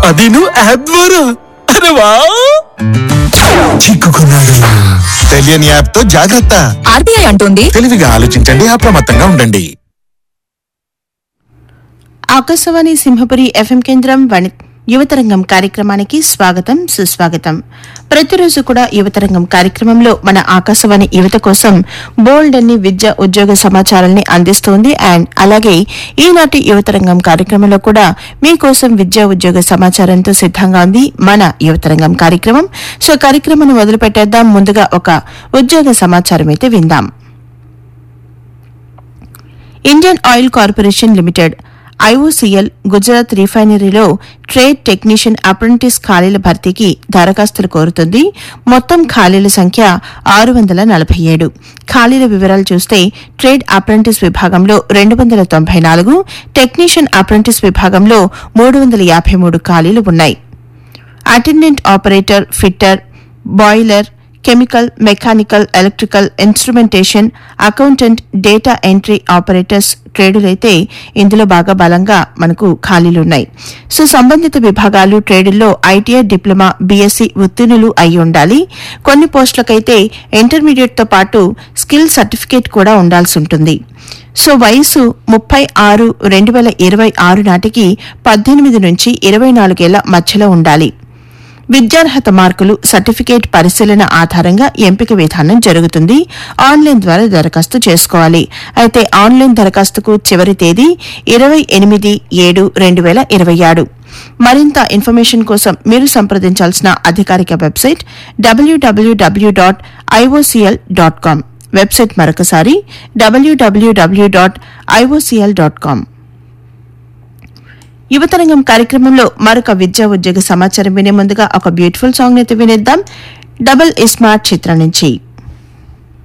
అదిను app ద్వారా అరే వా చిక్కుకున్నాడు తెలియని యాప్ తో జాగ్రత్త ఆర్బీఐ అంటోంది తెలివిగా ఆలోచించండి అప్రమత్తంగా ఉండండి ఆకాశవాణి సింహపురి ఎఫ్ఎం కేంద్రం వణి యువతరంగం కార్యక్రమానికి స్వాగతం సుస్వాగతం ప్రతిరోజు కూడా యువతరంగం కార్యక్రమంలో మన ఆకాశవాణి యువత కోసం బోల్డ్ అన్ని విద్య ఉద్యోగ సమాచారాన్ని అందిస్తోంది అండ్ అలాగే ఈనాటి యువతరంగం కార్యక్రమంలో కూడా మీకోసం విద్యా ఉద్యోగ సమాచారంతో సిద్ధంగా ఉంది మన యువతరంగం కార్యక్రమం సో కార్యక్రమాన్ని మొదలు పెట్టేద్దాం ముందుగా ఒక ఉద్యోగ సమాచారం అయితే విందాం Indian oil corporation limited IOCL Gujarat రిఫైనరీలో ట్రేడ్ టెక్నీషియన్ అప్రెంటిస్ ఖాళీల భర్తీకి దరఖాస్తులు కోరుతుంది మొత్తం ఖాళీల సంఖ్య ఆరు వందల నలభై ఏడు ఖాళీల వివరాలు చూస్తే ట్రేడ్ అప్రెంటిస్ విభాగంలో రెండు వందల తొంభై నాలుగు టెక్నీషియన్ అప్రెంటిస్ విభాగంలో మూడు వందల యాభై మూడు ఖాళీలు ఉన్నాయి attendant operator fitter boiler chemical mechanical electrical instrumentation accountant data entry operators ట్రేడులైతే ఇందులో బాగా బలంగా మనకు ఖాళీలున్నాయి సో సంబంధిత విభాగాలు ట్రేడుల్లో ఐటీఐ డిప్లొమా బీఎస్సీ ఉత్తీర్ణులు అయి ఉండాలి కొన్ని పోస్టులకైతే ఇంటర్మీడియట్తో పాటు స్కిల్ సర్టిఫికేట్ కూడా ఉండాల్సి ఉంటుంది సో వయసు ముప్పై ఆరు రెండు వేల ఇరవై ఆరు నాటికి పద్దెనిమిది నుంచి ఇరవై నాలుగేళ్ల మధ్యలో ఉండాలి విద్యార్హత మార్కులు సర్టిఫికేట్ పరిశీలన ఆధారంగా ఎంపిక విధానం జరుగుతుంది ఆన్లైన్ ద్వారా దరఖాస్తు చేసుకోవాలి అయితే ఆన్లైన్ దరఖాస్తుకు చివరి తేదీ ఇరవై ఎనిమిది ఏడు రెండు వేల ఇరవై ఆరు మరింత ఇన్ఫర్మేషన్ కోసం మీరు సంప్రదించాల్సిన అధికారిక వెబ్సైట్ డబ్ల్యూడబ్ల్యూడబ్ల్యూ dot IOCL dot com website మరొకసారి డబ్ల్యూడబ్ల్యూడబ్ల్యూ డాట్ ఐఓసీఎల్ డాట్ కామ్ యువతరంగం కార్యక్రమంలో మరొక విద్యా ఉద్యోగ సమాచారం వినే ముందుగా ఒక బ్యూటిఫుల్ సాంగ్ అయితే వినేద్దాం డబుల్ ఇస్మార్ట్ చిత్రం నుంచి